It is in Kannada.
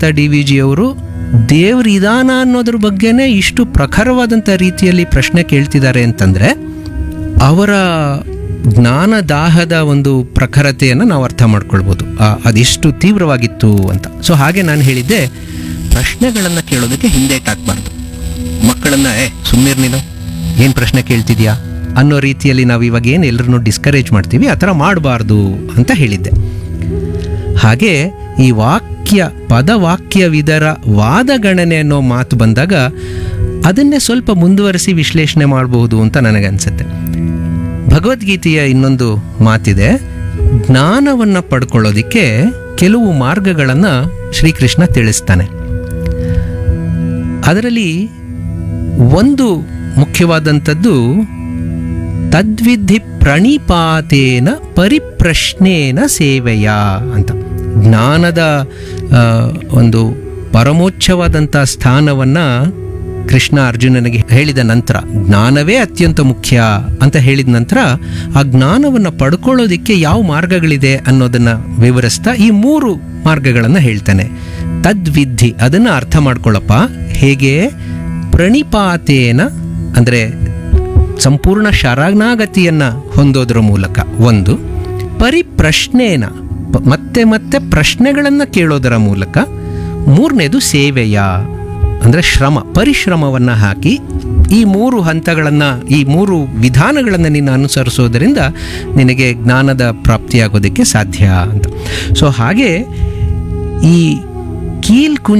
ದತ್ತ ಡಿ ವಿ ಜಿಯವರು ದೇವ್ರ ಇದಾನ ಅನ್ನೋದ್ರ ಬಗ್ಗೆನೇ ಇಷ್ಟು ಪ್ರಖರವಾದಂಥ ರೀತಿಯಲ್ಲಿ ಪ್ರಶ್ನೆ ಕೇಳ್ತಿದ್ದಾರೆ ಅಂತಂದರೆ ಅವರ ಜ್ಞಾನ ದಾಹದ ಒಂದು ಪ್ರಖರತೆಯನ್ನು ನಾವು ಅರ್ಥ ಮಾಡ್ಕೊಳ್ಬೋದು ಆ- ಅದೆಷ್ಟು ತೀವ್ರವಾಗಿತ್ತು ಅಂತ ಸೊ ಹಾಗೆ ನಾನು ಹೇಳಿದ್ದೆ ಪ್ರಶ್ನೆಗಳನ್ನು ಕೇಳೋದಕ್ಕೆ ಹಿಂದೇಟಾಕ್ಬಾರ್ದು ಮಕ್ಕಳನ್ನ ಏ ಸುಮ್ಮನೆ ನೀನು ಏನು ಪ್ರಶ್ನೆ ಕೇಳ್ತಿದ್ಯಾ ಅನ್ನೋ ರೀತಿಯಲ್ಲಿ ನಾವು ಇವಾಗ ಏನು ಎಲ್ಲರನ್ನೂ ಡಿಸ್ಕರೇಜ್ ಮಾಡ್ತೀವಿ ಆ ಥರ ಮಾಡಬಾರ್ದು ಅಂತ ಹೇಳಿದ್ದೆ ಹಾಗೆ ಈ ವಾಕ್ಯ ಪದವಾಕ್ಯವಿದರ ವಾದಗಣನೆ ಅನ್ನೋ ಮಾತು ಬಂದಾಗ ಅದನ್ನೇ ಸ್ವಲ್ಪ ಮುಂದುವರಿಸಿ ವಿಶ್ಲೇಷಣೆ ಮಾಡಬಹುದು ಅಂತ ನನಗನ್ಸುತ್ತೆ ಭಗವದ್ಗೀತೆಯ ಇನ್ನೊಂದು ಮಾತಿದೆ ಜ್ಞಾನವನ್ನು ಪಡ್ಕೊಳ್ಳೋದಿಕ್ಕೆ ಕೆಲವು ಮಾರ್ಗಗಳನ್ನು ಶ್ರೀಕೃಷ್ಣ ತಿಳಿಸ್ತಾನೆ ಅದರಲ್ಲಿ ಒಂದು ಮುಖ್ಯವಾದಂಥದ್ದು ತದ್ವಿಧಿ ಪ್ರಣಿಪಾತೇನ ಪರಿಪ್ರಶ್ನೇನ ಸೇವೆಯ ಅಂತ ಜ್ಞಾನದ ಆ, ಒಂದು ಪರಮೋಚ್ಛವಾದಂಥ ಸ್ಥಾನವನ್ನು ಕೃಷ್ಣ ಅರ್ಜುನನಿಗೆ ಹೇಳಿದ ನಂತರ ಜ್ಞಾನವೇ ಅತ್ಯಂತ ಮುಖ್ಯ ಅಂತ ಹೇಳಿದ ನಂತರ ಆ ಜ್ಞಾನವನ್ನು ಪಡ್ಕೊಳ್ಳೋದಿಕ್ಕೆ ಯಾವ ಮಾರ್ಗಗಳಿದೆ ಅನ್ನೋದನ್ನು ವಿವರಿಸ್ತಾ ಈ ಮೂರು ಮಾರ್ಗಗಳನ್ನು ಹೇಳ್ತಾನೆ ತದ್ವಿಧಿ ಅದನ್ನು ಅರ್ಥ ಮಾಡ್ಕೊಳ್ಳಪ್ಪ ಹೇಗೆ ಪ್ರಣಿಪಾತೇನ ಅಂದರೆ ಸಂಪೂರ್ಣ ಶರಣಾಗತಿಯನ್ನು ಹೊಂದೋದ್ರ ಮೂಲಕ ಒಂದು ಪರಿಪ್ರಶ್ನೇನ ಪ- ಮತ್ತೆ ಮತ್ತೆ ಪ್ರಶ್ನೆಗಳನ್ನು ಕೇಳೋದರ ಮೂಲಕ ಮೂರನೇದು ಸೇವೆಯ ಅಂದರೆ ಶ್ರಮ ಪರಿಶ್ರಮವನ್ನು ಹಾಕಿ ಈ ಮೂರು ಹಂತಗಳನ್ನು ಈ ಮೂರು ವಿಧಾನಗಳನ್ನು ನೀನು ಅನುಸರಿಸೋದರಿಂದ ನಿನಗೆ ಜ್ಞಾನದ ಪ್ರಾಪ್ತಿಯಾಗೋದಕ್ಕೆ ಸಾಧ್ಯ ಅಂತ ಸೊ ಹಾಗೆ ಈ ಕೀಲ್